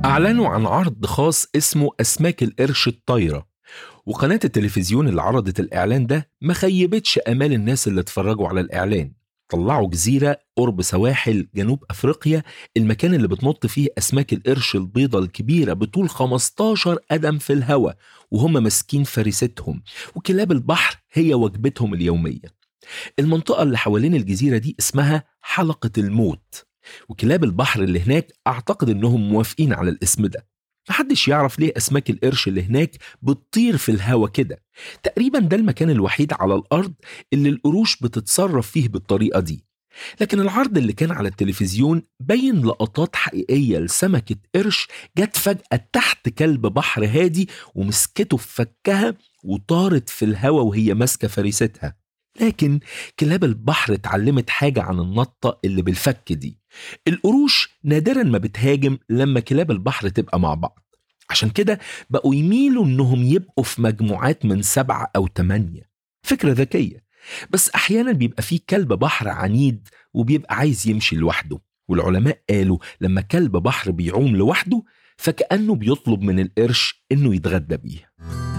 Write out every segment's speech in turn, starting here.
أعلنوا عن عرض خاص اسمه أسماك القرش الطايرة وقناة التلفزيون اللي عرضت الإعلان ده ما خيبتش آمال الناس اللي اتفرجوا على الإعلان طلعوا جزيرة قرب سواحل جنوب أفريقيا المكان اللي بتنط فيه أسماك القرش البيضة الكبيرة بطول 15 قدم في الهواء وهم ماسكين فريستهم وكلاب البحر هي وجبتهم اليومية المنطقة اللي حوالين الجزيرة دي اسمها حلقة الموت وكلاب البحر اللي هناك أعتقد إنهم موافقين على الاسم ده محدش يعرف ليه أسماك القرش اللي هناك بتطير في الهوا كده تقريبا ده المكان الوحيد على الأرض اللي القروش بتتصرف فيه بالطريقة دي لكن العرض اللي كان على التلفزيون بين لقطات حقيقية لسمكة قرش جت فجأة تحت كلب بحر هادي ومسكته في فكها وطارت في الهوا وهي ماسكة فريستها لكن كلاب البحر اتعلمت حاجة عن النطة اللي بالفك دي القروش نادرا ما بتهاجم لما كلاب البحر تبقى مع بعض عشان كده بقوا يميلوا انهم يبقوا في مجموعات من سبعة او تمانية فكرة ذكية بس احيانا بيبقى فيه كلب بحر عنيد وبيبقى عايز يمشي لوحده والعلماء قالوا لما كلب بحر بيعوم لوحده فكأنه بيطلب من القرش انه يتغدى بيه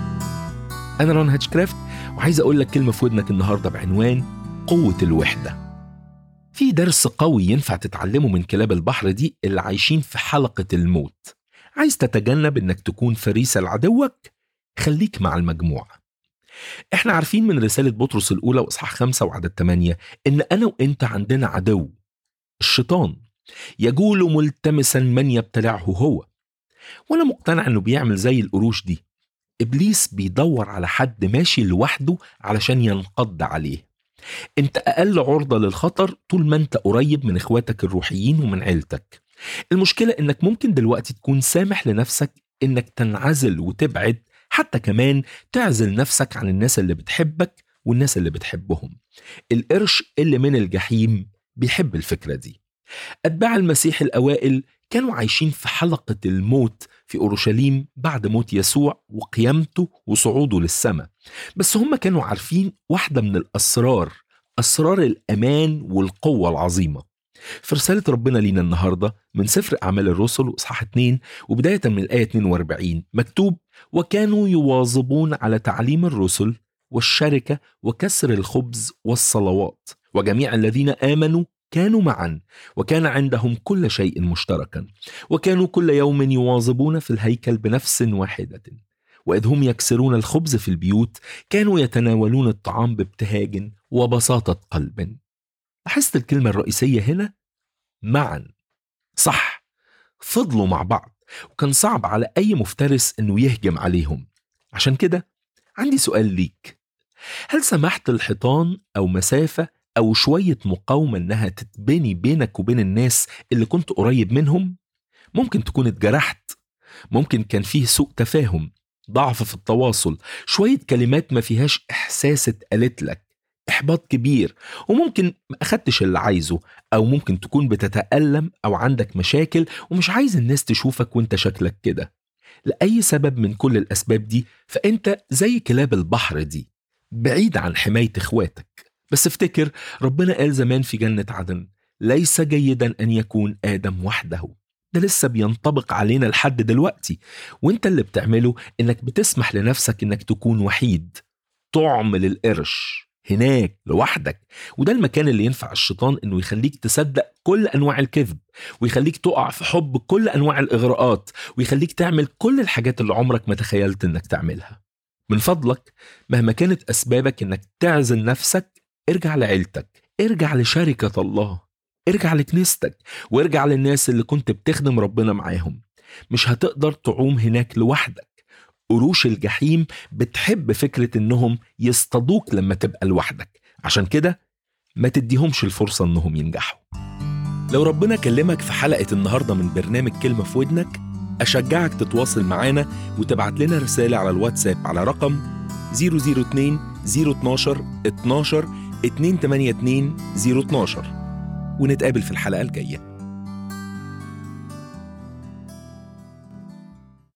انا رون هاتشكرافت وعايز اقول لك كلمة في ودنك النهاردة بعنوان قوة الوحدة في درس قوي ينفع تتعلمه من كلاب البحر دي اللي عايشين في حلقة الموت عايز تتجنب انك تكون فريسة لعدوك خليك مع المجموعة احنا عارفين من رسالة بطرس الأولى وإصحاح خمسة وعدد 8 إن أنا وإنت عندنا عدو الشيطان يجول ملتمسا من يبتلعه هو وأنا مقتنع إنه بيعمل زي القروش دي إبليس بيدور على حد ماشي لوحده علشان ينقض عليه انت اقل عرضه للخطر طول ما انت قريب من اخواتك الروحيين ومن عيلتك المشكله انك ممكن دلوقتي تكون سامح لنفسك انك تنعزل وتبعد حتى كمان تعزل نفسك عن الناس اللي بتحبك والناس اللي بتحبهم القرش اللي من الجحيم بيحب الفكره دي اتباع المسيح الاوائل كانوا عايشين في حلقه الموت في اورشليم بعد موت يسوع وقيامته وصعوده للسماء بس هم كانوا عارفين واحده من الاسرار اسرار الامان والقوه العظيمه في رسالة ربنا لينا النهاردة من سفر أعمال الرسل وإصحاح 2 وبداية من الآية 42 مكتوب وكانوا يواظبون على تعليم الرسل والشركة وكسر الخبز والصلوات وجميع الذين آمنوا كانوا معا وكان عندهم كل شيء مشتركا وكانوا كل يوم يواظبون في الهيكل بنفس واحدة وإذ هم يكسرون الخبز في البيوت كانوا يتناولون الطعام بابتهاج وبساطة قلب لاحظت الكلمة الرئيسية هنا معا صح فضلوا مع بعض وكان صعب على أي مفترس إنه يهجم عليهم عشان كده عندي سؤال ليك هل سمحت الحيطان أو مسافة أو شوية مقاومة إنها تتبني بينك وبين الناس اللي كنت قريب منهم؟ ممكن تكون اتجرحت ممكن كان فيه سوء تفاهم ضعف في التواصل شوية كلمات ما فيهاش إحساس اتقالت لك إحباط كبير وممكن ما أخدتش اللي عايزه أو ممكن تكون بتتألم أو عندك مشاكل ومش عايز الناس تشوفك وانت شكلك كده لأي سبب من كل الأسباب دي فأنت زي كلاب البحر دي بعيد عن حماية إخواتك بس افتكر ربنا قال زمان في جنة عدن ليس جيدا أن يكون آدم وحده ده لسه بينطبق علينا لحد دلوقتي وانت اللي بتعمله انك بتسمح لنفسك انك تكون وحيد طعم للقرش هناك لوحدك وده المكان اللي ينفع الشيطان انه يخليك تصدق كل انواع الكذب ويخليك تقع في حب كل انواع الاغراءات ويخليك تعمل كل الحاجات اللي عمرك ما تخيلت انك تعملها من فضلك مهما كانت اسبابك انك تعزل نفسك ارجع لعيلتك ارجع لشركه الله ارجع لكنيستك وارجع للناس اللي كنت بتخدم ربنا معاهم مش هتقدر تعوم هناك لوحدك قروش الجحيم بتحب فكرة انهم يصطادوك لما تبقى لوحدك عشان كده ما تديهمش الفرصة انهم ينجحوا لو ربنا كلمك في حلقة النهاردة من برنامج كلمة في ودنك أشجعك تتواصل معانا وتبعت لنا رسالة على الواتساب على رقم 002 012 12 282 012 ونتقابل في الحلقة الجاية